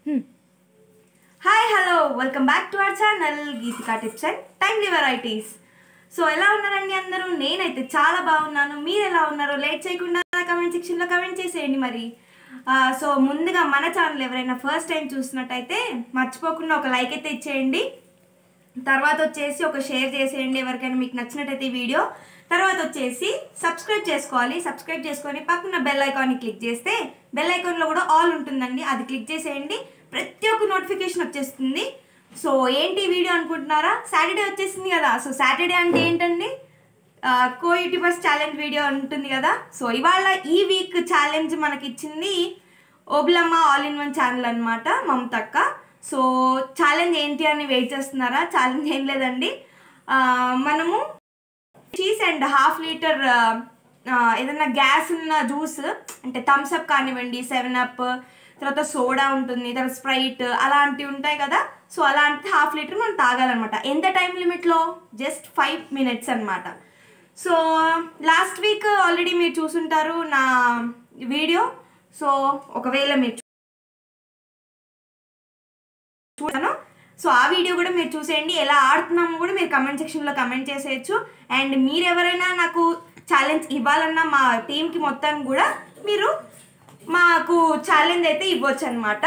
Hi hello welcome back to our channel Geethika tips and timely varieties so ఎలా ఉన్నారండి అందరూ నేనైతే చాలా బాగున్నాను మీరు ఎలా ఉన్నారో లేట్ చేయకుండా కమెంట్ సెక్షన్లో కమెంట్ చేసేయండి మరి ఆ, సో ముందుగా మన ఛానల్ ఎవరైనా ఫస్ట్ టైం చూసినట్టయితే మర్చిపోకుండా ఒక లైక్ అయితే ఇచ్చేయండి తర్వాత వచ్చేసి ఒక షేర్ చేసేయండి ఎవరికైనా మీకు నచ్చినట్టయితే ఈ వీడియో తర్వాత వచ్చేసి సబ్స్క్రైబ్ చేసుకోవాలి సబ్స్క్రైబ్ చేసుకొని పక్కన బెల్ ఐకాన్ని క్లిక్ చేస్తే బెల్ ఐకాన్లో కూడా ఆల్ ఉంటుందండి అది క్లిక్ చేసేయండి ప్రతి ఒక్క నోటిఫికేషన్ వచ్చేస్తుంది సో ఏంటి ఈ వీడియో అనుకుంటున్నారా సాటర్డే వచ్చేసింది కదా సో సాటర్డే అంటే ఏంటండి కో యూట్యూబర్స్ ఛాలెంజ్ వీడియో ఉంటుంది కదా సో ఇవాళ ఈ వీక్ ఛాలెంజ్ మనకి ఇచ్చింది Oblamma all in one channel అనమాట మమతక్క సో ఛాలెంజ్ ఏంటి అని వెయిట్ చేస్తున్నారా ఛాలెంజ్ ఏం లేదండి ఆ, మనము చీజ్ అండ్ హాఫ్ లీటర్ ఏదైనా గ్యాస్ ఉన్న జ్యూస్ అంటే థమ్స్ అప్ కానివ్వండి సెవెన్ అప్ తర్వాత సోడా ఉంటుంది తర్వాత స్ప్రైట్ అలాంటివి ఉంటాయి కదా సో అలాంటి హాఫ్ లీటర్ మనం తాగాలన్నమాట ఎంత టైం లిమిట్లో జస్ట్ ఫైవ్ మినిట్స్ అన్నమాట సో లాస్ట్ వీక్ ఆల్రెడీ మీరు చూసుంటారు నా వీడియో సో ఒకవేళ మీరు చూసాను సో ఆ వీడియో కూడా మీరు చూసేయండి ఎలా ఆడుతున్నామో కూడా మీరు కమెంట్ సెక్షన్లో కమెంట్ చేసేయచ్చు అండ్ మీరు ఎవరైనా నాకు ఛాలెంజ్ ఇవ్వాలన్నా మా టీంకి మొత్తం కూడా మీరు మాకు ఛాలెంజ్ అయితే ఇవ్వచ్చు అనమాట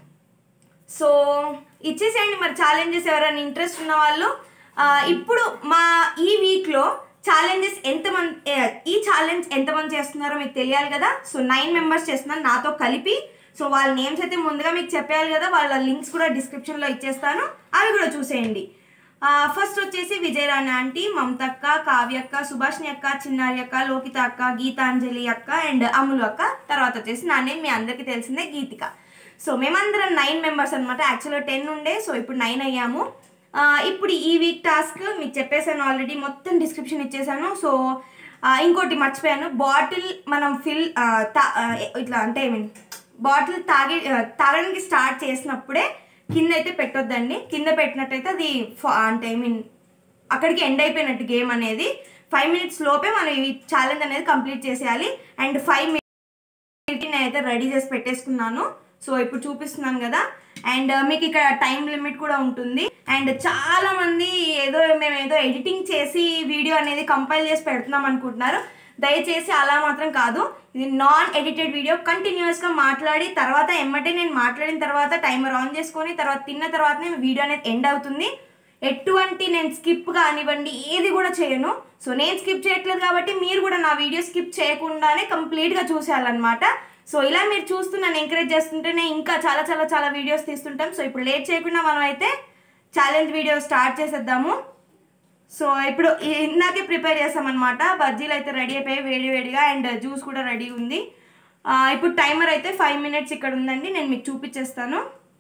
సో ఇచ్చేసేయండి మరి ఛాలెంజెస్ ఎవరైనా ఇంట్రెస్ట్ ఉన్న వాళ్ళు ఆ, ఇప్పుడు మా ఈ వీక్లో ఛాలెంజెస్ ఎంతమంది ఏ, ఈ ఛాలెంజ్ ఎంతమంది చేస్తున్నారో మీకు తెలియాలి కదా సో నైన్ మెంబర్స్ చేస్తున్నారు నాతో కలిపి సో వాళ్ళ నేమ్స్ అయితే ముందుగా మీకు చెప్పేయాలి కదా వాళ్ళ లింక్స్ కూడా డిస్క్రిప్షన్లో ఇచ్చేస్తాను అవి కూడా చూసేయండి ఫస్ట్ వచ్చేసి విజయరాణి ఆంటీ మమతక్క కావ్యక్క సుభాష్ని అక్క చిన్నారి అక్క లోకిత అక్క గీతాంజలి అక్క అండ్ అమ్ములు అక్క తర్వాత వచ్చేసి నా నేమ్ మీ అందరికీ తెలిసిందే గీతిక సో మేమందరం నైన్ మెంబర్స్ అనమాట యాక్చువల్గా టెన్ ఉండే సో ఇప్పుడు నైన్ అయ్యాము ఆ, ఇప్పుడు ఈ వీక్ టాస్క్ మీకు చెప్పేసాను ఆల్రెడీ మొత్తం డిస్క్రిప్షన్ ఇచ్చేసాను సో ఆ, ఇంకోటి మర్చిపోయాను బాటిల్ మనం ఫిల్ ఆ, తా- ఆ, ఇట్లా అంటే ఐ మీన్ బాటిల్ తాగే ఆ, తాగడానికి స్టార్ట్ చేసినప్పుడే కింద అయితే పెట్టొద్దండి కింద పెట్టినట్టయితే అది ఫ- అంటే ఐ మీన్ అక్కడికి ఎండ్ అయిపోయినట్టు గేమ్ అనేది ఫైవ్ మినిట్స్ లోపే మనం ఈ ఛాలెంజ్ అనేది కంప్లీట్ చేసేయాలి అండ్ ఫైవ్ మినిట్స్ నేనైతే రెడీ చేసి పెట్టేసుకున్నాను సో ఇప్పుడు చూపిస్తున్నాను కదా అండ్ మీకు ఇక్కడ టైం లిమిట్ కూడా ఉంటుంది అండ్ చాలా మంది ఏదో మేము ఏదో ఎడిటింగ్ చేసి వీడియో అనేది కంపైల్ చేసి పెడుతున్నాం అనుకుంటున్నారు దయచేసి అలా మాత్రం కాదు ఇది నాన్ ఎడిటెడ్ వీడియో కంటిన్యూస్గా మాట్లాడి తర్వాత ఎమ్మటే నేను మాట్లాడిన తర్వాత టైమర్ ఆన్ చేసుకొని తర్వాత తిన్న తర్వాతనే వీడియో అనేది ఎండ్ అవుతుంది ఎటువంటి నేను స్కిప్ కానివ్వండి ఏది కూడా చేయను సో నేను స్కిప్ చేయట్లేదు కాబట్టి మీరు కూడా నా వీడియో స్కిప్ చేయకుండానే కంప్లీట్గా చూసేయాలన్నమాట సో ఇలా మీరు చూస్తూ నన్ను ఎంకరేజ్ చేస్తుంటేనే ఇంకా చాలా చాలా చాలా వీడియోస్ తీస్తుంటాం సో ఇప్పుడు లేట్ చేయకుండా మనం అయితే ఛాలెంజ్ వీడియో స్టార్ట్ చేసేద్దాము సో ఇప్పుడు ఇ- ఇందాకే ప్రిపేర్ చేస్తామన్నమాట బజ్జీలు అయితే రెడీ అయిపోయాయి వేడి వేడిగా అండ్ జ్యూస్ కూడా రెడీ ఉంది ఆ, ఇప్పుడు టైమర్ అయితే ఫైవ్ మినిట్స్ ఇక్కడ ఉందండి నేను మీకు చూపించేస్తాను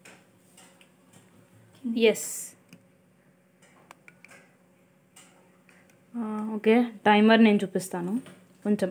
ఎస్ ఓకే టైమర్ నేను చూపిస్తాను కొంచెం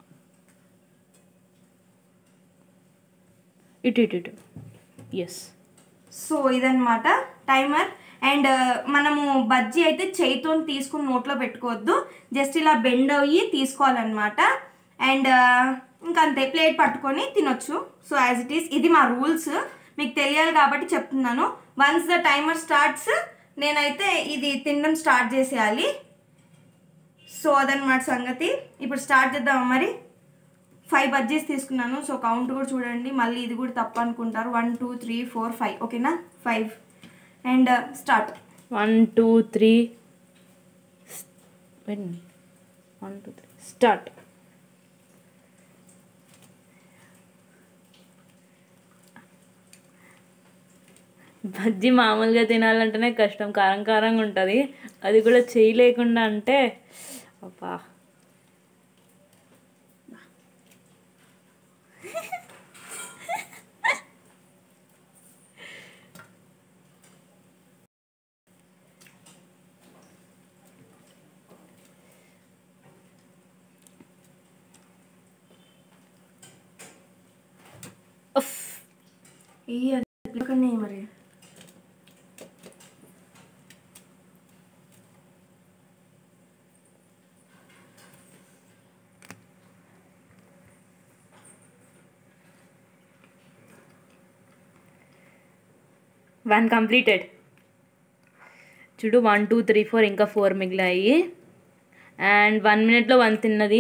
ఇటు ఇటు ఇటు ఎస్ సో ఇదన్నమాట టైమర్ అండ్ మనము బజ్జీ అయితే చేయితో తీసుకుని నోట్లో పెట్టుకోవద్దు జస్ట్ ఇలా బెండ్ అయ్యి తీసుకోవాలన్నమాట అండ్ ఇంకా అంతే ప్లేట్ పట్టుకొని తినొచ్చు సో యాజ్ ఇట్ ఈస్ ఇది మా రూల్స్ మీకు తెలియాలి కాబట్టి చెప్తున్నాను వన్స్ ద టైమర్ స్టార్ట్స్ నేనైతే ఇది తినడం స్టార్ట్ చేసేయాలి సో అదనమాట సంగతి ఇప్పుడు స్టార్ట్ చేద్దాం మరి ఫైవ్ బజ్జీస్ తీసుకున్నాను సో కౌంట్ కూడా చూడండి మళ్ళీ ఇది కూడా తప్పు అనుకుంటారు one two three four five ఓకేనా five and start one two three one two three start బజ్జీ మామూలుగా తినాలంటేనే కష్టం కారం కారంగా ఉంటుంది అది కూడా చేయలేకుండా అంటే అబ్బా ఉఫ్. ఈ అది మరి వన్ కంప్లీటెడ్ చూడు వన్ టూ త్రీ ఫోర్ ఇంకా ఫోర్ మిగిలాయి అండ్ వన్ మినిట్లో వన్ తిన్నది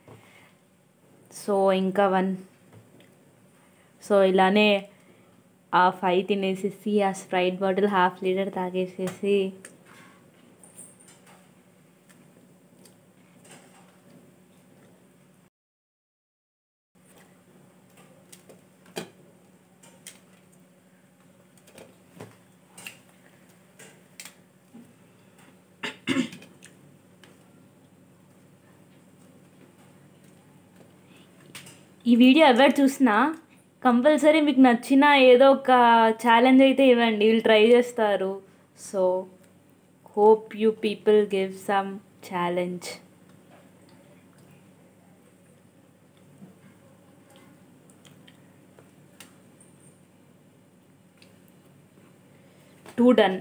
సో ఇంకా వన్ సో ఇలానే ఆ ఫైవ్ తినేసేసి ఆ స్ప్రైట్ బాటిల్ హాఫ్ లీటర్ తాగేసేసి ఈ వీడియో ఎవరు చూసినా కంపల్సరీ మీకు నచ్చిన ఏదో ఒక ఛాలెంజ్ అయితే ఇవ్వండి వీళ్ళు ట్రై చేస్తారు so hope you people give some challenge two done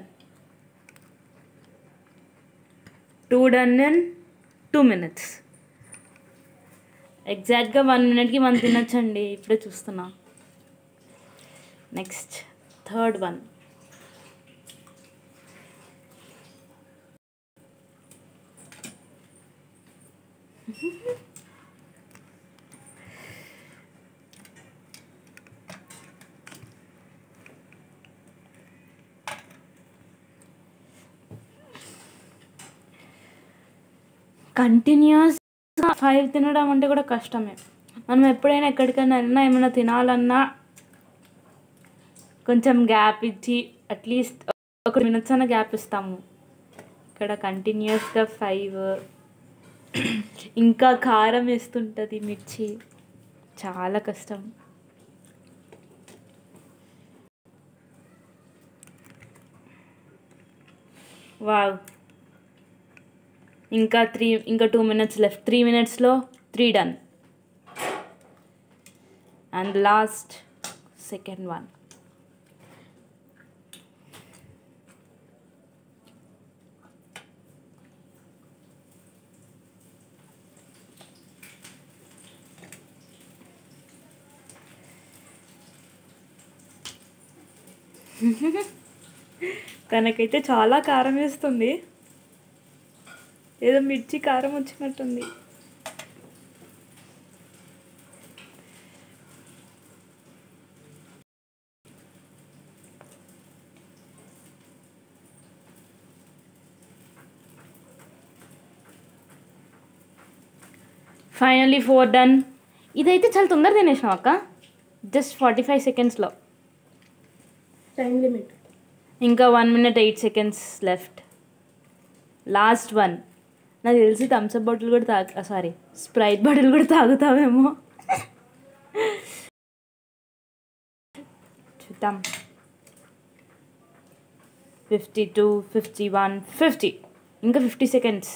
two done in two minutes ఎగ్జాక్ట్గా వన్ మినిట్కి వన్ తినొచ్చండి ఇప్పుడే చూస్తున్నా next third one continues five తినడం అంటే కూడా కష్టమే మనం ఎప్పుడైనా ఎక్కడికైనా వెళ్ళినా ఏమైనా తినాలన్నా కొంచెం గ్యాప్ ఇచ్చి అట్లీస్ట్ ఒక మినిట్స్ అన్న గ్యాప్ ఇస్తాము ఇక్కడ కంటిన్యూస్గా ఫైవ్ ఇంకా కారం వేస్తుంటుంది మిర్చి చాలా కష్టం వావ్ ఇంకా త్రీ ఇంకా టూ మినిట్స్ లెఫ్ట్ త్రీ మినిట్స్లో three done and last second one తనకైతే చాలా కారం వేస్తుంది ఏదో మిర్చి కారం వచ్చినట్టుంది ఫైనలీ ఫోర్ డన్ ఇదైతే చాలా తొందర తినేసినావు అక్క జస్ట్ ఫార్టీ ఫైవ్ సెకండ్స్లో టైం లిమిట్ ఇంకా one minute eight seconds left last one నాకు తెలిసి థమ్స్అప్ బాటిల్ కూడా తాగు సారీ స్ప్రైట్ బాటిల్ కూడా తాగుతావేమో చూద్దాం fifty two fifty one fifty ఇంకా ఫిఫ్టీ సెకండ్స్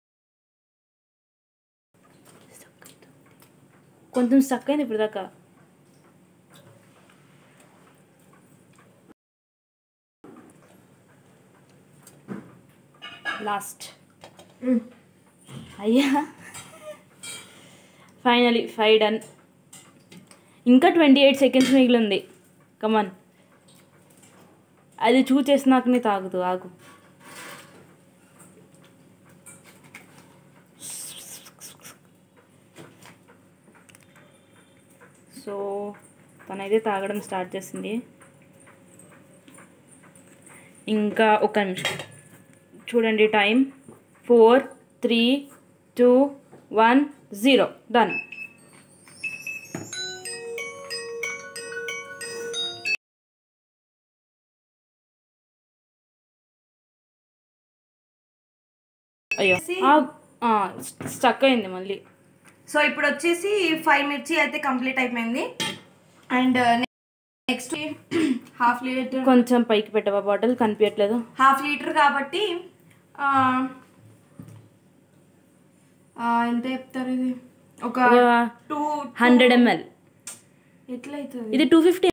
కొంచెం స్టక్ అయింది ఇప్పుడు దాకా లాస్ట్ అయ్యా ఫైనలీ ఫైవ్ డన్ ఇంకా ట్వంటీ ఎయిట్ సెకండ్స్ మిగిలింది కమన్ అది చూచేసినాకనే తాగుదు ఆగు సో తనైతే తాగడం స్టార్ట్ చేసింది ఇంకా ఒక నిమిషం చూడండి time four three two one zero done అయ్యో స్టక్ అయింది మళ్ళీ సో ఇప్పుడు వచ్చేసి ఫైవ్ మిర్చి అయితే కంప్లీట్ అయిపోయింది అండ్ నెక్స్ట్ హాఫ్ లీటర్ కొంచెం పైకి పెట్టవా బాటిల్ కనిపించట్లేదు హాఫ్ లీటర్ కాబట్టి ఆ, ఆ, ఎంత చెప్తారు ఇది ఒక టూ హండ్రెడ్ ఎంఎల్ ఎట్లా అవుతుంది ఇది టూ ఫిఫ్టీ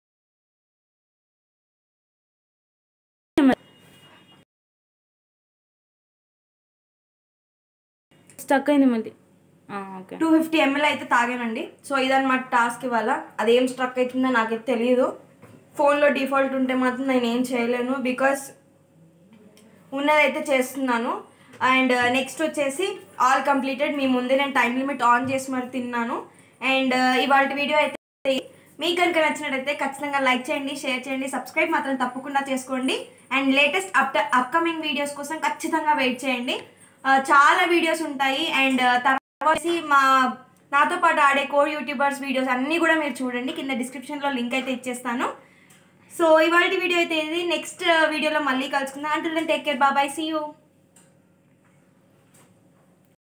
స్టక్ అయింది మళ్ళీ ఓకే టూ ఫిఫ్టీ ఎంఎల్ అయితే తాగానండి సో ఇదన్నమాట టాస్క్ ఇవాళ అదేం స్ట్రక్ అవుతుందో నాకైతే తెలియదు ఫోన్లో డిఫాల్ట్ ఉంటే మాత్రం నేను ఏం చేయలేను బికాస్ ఉన్నదైతే చేస్తున్నాను అండ్ నెక్స్ట్ వచ్చేసి ఆల్ కంప్లీటెడ్ మీ ముందే నేను టైం లిమిట్ ఆన్ చేసి మరి తిన్నాను అండ్ ఇవాళ వీడియో అయితే మీకు కనుక నచ్చినట్టయితే ఖచ్చితంగా లైక్ చేయండి షేర్ చేయండి సబ్స్క్రైబ్ మాత్రం తప్పకుండా చేసుకోండి and latest up upcoming videos కోసం ఖచ్చితంగా వెయిట్ చేయండి ఆ, చాలా వీడియోస్ ఉంటాయి అండ్ తర్వాత వచ్చి మా నాతో పాటు ఆడే కో యూట్యూబర్స్ వీడియోస్ అన్నీ కూడా మీరు చూడండి కింద డిస్క్రిప్షన్లో లింక్ అయితే ఇచ్చేస్తాను సో ఇవాళ వీడియో అయితే ఇది నెక్స్ట్ వీడియోలో మళ్ళీ కలుసుకుందాం అంటే టేక్ కేర్ బాబాయ్ సీ యూ